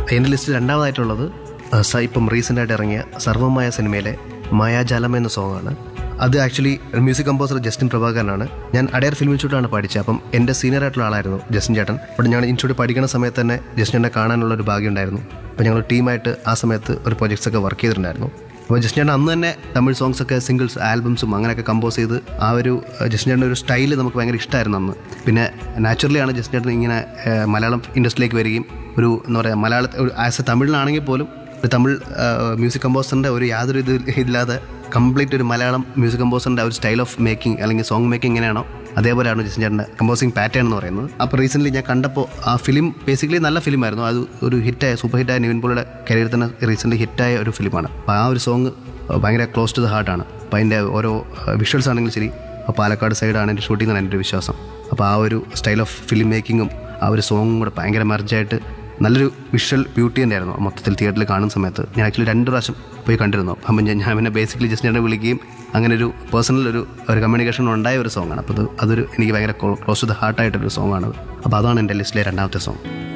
എൻ്റെ ലിസ്റ്റിൽ രണ്ടാമതായിട്ടുള്ളത് ആ, സ ഇപ്പം റീസെൻ്റായിട്ട് ഇറങ്ങിയ സർവമായ സിനിമയിലെ മായാജാലം എന്ന സോങ്ങാണ് അത് ആക്ച്വലി മ്യൂസിക് കമ്പോസർ ജസ്റ്റിൻ പ്രഭാകരനാണ് ഞാൻ അടയർ ഫിലിം ഇൻസ്റ്റിറ്റ്യൂട്ടാണ് പഠിച്ചത് അപ്പം എൻ്റെ സീനിയർ ആയിട്ടുള്ള ആളായിരുന്നു ജസ്റ്റിൻ ചേട്ടൻ അപ്പോൾ ഞങ്ങൾ ഇൻസ്റ്റിറ്റ്യൂട്ട് പഠിക്കുന്ന സമയത്ത് തന്നെ ജസ്റ്റിനെ കാണാനുള്ള ഒരു ഭാഗ്യം ഉണ്ടായിരുന്നു അപ്പോൾ ഞങ്ങൾ ടീമായിട്ട് ആ സമയത്ത് ഒരു പ്രോജക്ട്സ് ഒക്കെ വർക്ക് ചെയ്തിട്ടുണ്ടായിരുന്നു അപ്പോൾ ജസ്റ്റിൻ ചേട്ടൻ അന്ന് തന്നെ തമിഴ് സോങ്സ് ഒക്കെ സിംഗിൾസ് ആൽബംസും അങ്ങനെയൊക്കെ കമ്പോസ് ചെയ്ത് ആ ഒരു ജസ്റ്റിൻ ചേട്ടൻ്റെ ഒരു സ്റ്റൈല് നമുക്ക് ഭയങ്കര ഇഷ്ടമായിരുന്നു അന്ന് പിന്നെ നാച്ചുറലി ആണ് ജസ്റ്റിൻ ചേട്ടൻ ഇങ്ങനെ ഏഹ്, മലയാളം ഇൻഡസ്ട്രിയിലേക്ക് വരികയും ഒരു എന്താ പറയുക മലയാള ആസ് എ തമിഴിലാണെങ്കിൽ പോലും ഒരു തമിഴ് മ്യൂസിക് കമ്പോസറിൻ്റെ ഒരു യാതൊരു ഇത് ഇല്ലാതെ കംപ്ലീറ്റ് ഒരു മലയാളം മ്യൂസിക് കമ്പോസറിൻ്റെ ഒരു സ്റ്റൈൽ ഓഫ് മേക്കിംഗ് അല്ലെങ്കിൽ സോങ് മേക്കിംഗ് എങ്ങനെയാണോ അതേപോലെയാണ് ജസ്റ്റിൻ ചേട്ടൻ്റെ കമ്പോസിങ് പാറ്റേൺ എന്ന് പറയുന്നത് അപ്പോൾ റീസെൻ്റ്ലി ഞാൻ കണ്ടപ്പോൾ ആ ഫിലിം ബേസിക്കലി നല്ല ഫിലിമായിരുന്നു അത് ഒരു ഹിറ്റായ സൂപ്പർ ഹിറ്റായ നിവിൻ പോളിയുടെ കരിയറിൽ തന്നെ റീസെൻ്റ്ലി ഹിറ്റായ ഒരു ഫിലിമാണ് അപ്പോൾ ആ ഒരു സോങ് ഭയങ്കര ക്ലോസ് ടു ദ ഹാർട്ടാണ് അപ്പോൾ അതിൻ്റെ ഓരോ വിഷ്വൽസ് ആണെങ്കിലും ശരി അപ്പോൾ പാലക്കാട് സൈഡാണ് എൻ്റെ ഷൂട്ടിംഗ് എന്നാണ് എൻ്റെ ഒരു വിശ്വാസം അപ്പോൾ ആ ഒരു സ്റ്റൈൽ ഓഫ് ഫിലിം മേക്കിങ്ങും ആ ഒരു സോങ്ങും കൂടെ ഭയങ്കര മെർജായിട്ട് നല്ലൊരു വിഷ്വൽ ബ്യൂട്ടി തന്നെയായിരുന്നു മൊത്തത്തിൽ തിയേറ്ററിൽ കാണുന്ന സമയത്ത് ഞാൻ ആക്ച്വലി രണ്ട് പ്രാവശ്യം പോയി കണ്ടിരുന്നു അപ്പം ഞാൻ ഞാൻ പിന്നെ ബേസിക്കലി ജസ്റ്റ് ഞാൻ വിളിക്കുകയും അങ്ങനെ ഒരു പേഴ്സണൽ ഒരു ഒരു കമ്മ്യൂണിക്കേഷൻ ഉണ്ടായ ഒരു സോങ്ങാണ് അപ്പോൾ അത് അതൊരു എനിക്ക് ഭയങ്കര ക്ലോസ് ടു ദ ഹാർട്ടായിട്ടൊരു സോങ്ങാണ് അപ്പോൾ അതാണ് എൻ്റെ ലിസ്റ്റിലെ രണ്ടാമത്തെ സോങ്